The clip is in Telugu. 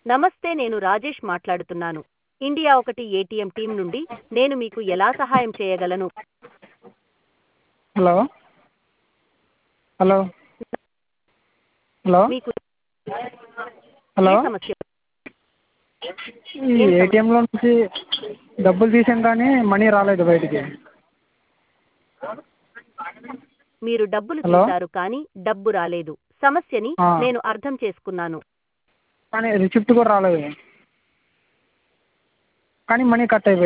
నమస్తే నేను రాజేష్ మాట్లాడుతున్నాను ఇండియా ఒకటి ఏటీఎం టీం నుండి నేను మీకు ఎలా సహాయం చేయగలను హలో హలో హలో మీకు హలో ఏ సమస్య ఈ ఏటీఎంలో నుంచి డబ్బులు తీసాను కానీ మనీ రాలేదు బయటికి మీరు డబ్బులు హలో? తీశారు కానీ డబ్బు రాలేదు సమస్యని ఆ. నేను అర్థం చేసుకున్నాను కానీ రిసిప్ట్ కూడా రాలేదు కానీ మనీ కట్ అయిపోయింది